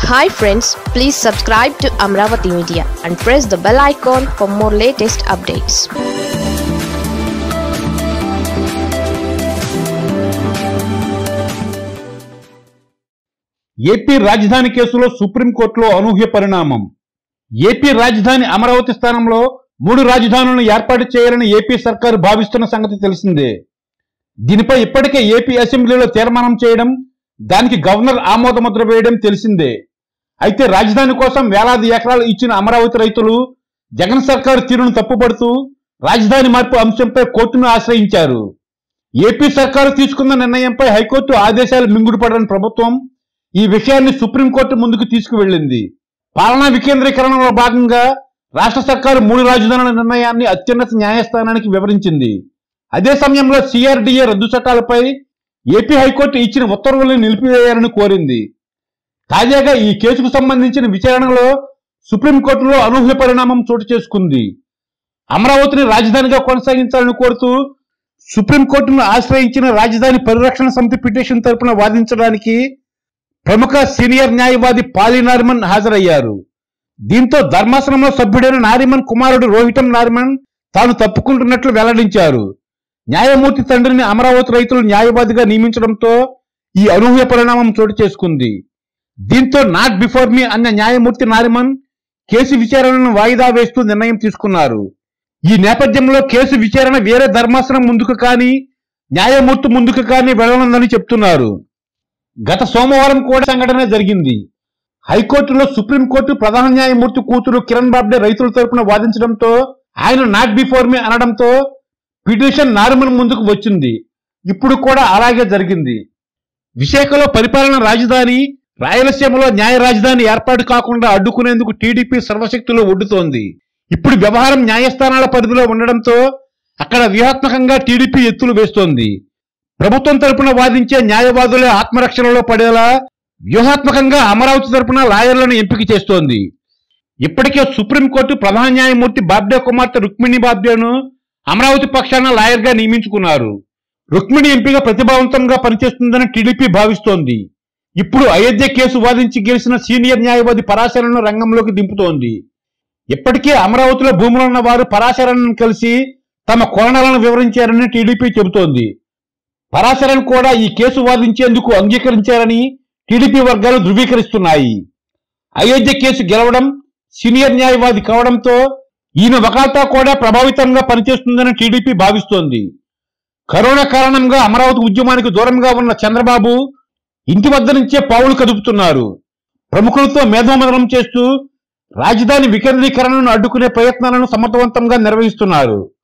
hi friends please subscribe to Amaravati media and press the bell icon for more latest updates AP రాజధాని కేసులో సుప్రీంకోర్టులో అనూహ్య పరిణామం AP రాజధాని అమరావతి స్థానంలో మూడు రాజధానులను ఏర్పాటు చేయాలని ఏపీ సర్కారు భావిస్తున్న సంగతి తెలిసిందే దీనిపై ఇప్పటికే ఏపీ అసెంబ్లీలో తీర్మానం చేయడం దానికి గవర్నర్ ఆమోదముద్ర వేయడం తెలిసిందే అయితే రాజధాని కోసం వేలాది ఎకరాలు ఇచ్చిన అమరావతి రైతులు జగన్ సర్కారు తీరును తప్పుపడుతూ రాజధాని మార్పు అంశంపై కోర్టును ఆశ్రయించారు ఏపీ సర్కారు తీసుకున్న నిర్ణయంపై హైకోర్టు ఆదేశాలు మింగుడుపడని ప్రభుత్వం ఈ విషయాన్ని సుప్రీంకోర్టు ముందుకు తీసుకువెళ్ళింది పాలనా వికేంద్రీకరణలో భాగంగా రాష్ట్ర సర్కారు మూడు రాజధానుల నిర్ణయాన్ని అత్యున్నత న్యాయస్థానానికి వివరించింది అదే సమయంలో సిఆర్డీఏ రద్దు చట్టాలపై ఏపీ హైకోర్టు ఇచ్చిన ఉత్తర్వులను నిలిపివేయాలని కోరింది తాజాగా ఈ కేసుకు సంబంధించిన విచారణలో సుప్రీంకోర్టులో అనూహ్య పరిణామం చోటు చేసుకుంది అమరావతిని రాజధానిగా కొనసాగించాలని కోరుతూ సుప్రీంకోర్టును ఆశ్రయించిన రాజధాని పరిరక్షణ సమితి పిటిషన్ తరపున వాదించడానికి ప్రముఖ సీనియర్ న్యాయవాది పాలి నారిమన్ హాజరయ్యారు దీంతో ధర్మాసనంలో సభ్యుడైన నారిమన్ కుమారుడు రోహితం నారిమన్ తాను తప్పుకుంటున్నట్లు వెల్లడించారు న్యాయమూర్తి తండ్రిని అమరావతి రైతులు న్యాయవాదిగా నియమించడంతో ఈ అనూహ్య పరిణామం చోటు చేసుకుంది దీంతో నాట్ బిఫోర్ మీ అన్న న్యాయమూర్తి నారిమన్ కేసు విచారణను వాయిదా వేస్తూ నిర్ణయం తీసుకున్నారు ఈ నేపథ్యంలో కేసు విచారణ వేరే ధర్మాసనం ముందుకు కానీ న్యాయమూర్తి ముందుకు కానీ వెళ్ళనుందని చెప్తున్నారు గత సోమవారం కూడా సంఘటన జరిగింది హైకోర్టులో సుప్రీంకోర్టు ప్రధాన న్యాయమూర్తి కూతురు కిరణ్ బాబ్డే రైతుల తరపున వాదించడంతో ఆయన నాట్ బిఫోర్ మీ అనడంతో పిటిషన్ నార్మల్ ముందుకు వచ్చింది ఇప్పుడు కూడా అలాగే జరిగింది విశాఖలో పరిపాలన రాజధాని రాయలసీమలో న్యాయ రాజధాని ఏర్పాటు కాకుండా అడ్డుకునేందుకు టీడీపీ సర్వశక్తులు ఒడ్డుతోంది ఇప్పుడు వ్యవహారం న్యాయస్థానాల పరిధిలో ఉండడంతో అక్కడ వ్యూహాత్మకంగా టీడీపీ ఎత్తులు వేస్తోంది ప్రభుత్వం తరపున వాదించే న్యాయవాదులే ఆత్మరక్షణలో పడేలా వ్యూహాత్మకంగా అమరావతి తరపున లాయర్లను ఎంపిక చేస్తోంది ఇప్పటికే సుప్రీంకోర్టు ప్రధాన న్యాయమూర్తి బాబ్డే కుమార్తె రుక్మిణి బాబ్డేను అమరావతి పక్షాన లాయర్గా నియమించుకున్నారు రుక్మిణి ఎంపిక ప్రతిభావంతంగా పనిచేస్తుందని టీడీపీ భావిస్తోంది ఇప్పుడు అయోధ్య కేసు వాదించి గెలిచిన సీనియర్ న్యాయవాది పరాశరను రంగంలోకి దింపుతోంది ఇప్పటికే అమరావతిలో భూములున్న వారు పరాశరణను కలిసి తమ కోణాలను వివరించారని టీడీపీ చెబుతోంది పరాశరన్ కూడా ఈ కేసు వాదించేందుకు అంగీకరించారని టీడీపీ వర్గాలు ధృవీకరిస్తున్నాయి అయోధ్య కేసు గెలవడం సీనియర్ న్యాయవాది కావడంతో ఈయన వకాల్తా కూడా ప్రభావితంగా పనిచేస్తుందని టీడీపీ భావిస్తోంది కరోనా కారణంగా అమరావతి ఉద్యమానికి దూరంగా ఉన్న చంద్రబాబు ఇంటి వద్ద నుంచే పావులు కదుపుతున్నారు ప్రముఖులతో మేధోమదనం చేస్తూ రాజధాని వికేంద్రీకరణను అడ్డుకునే ప్రయత్నాలను సమర్థవంతంగా నిర్వహిస్తున్నారు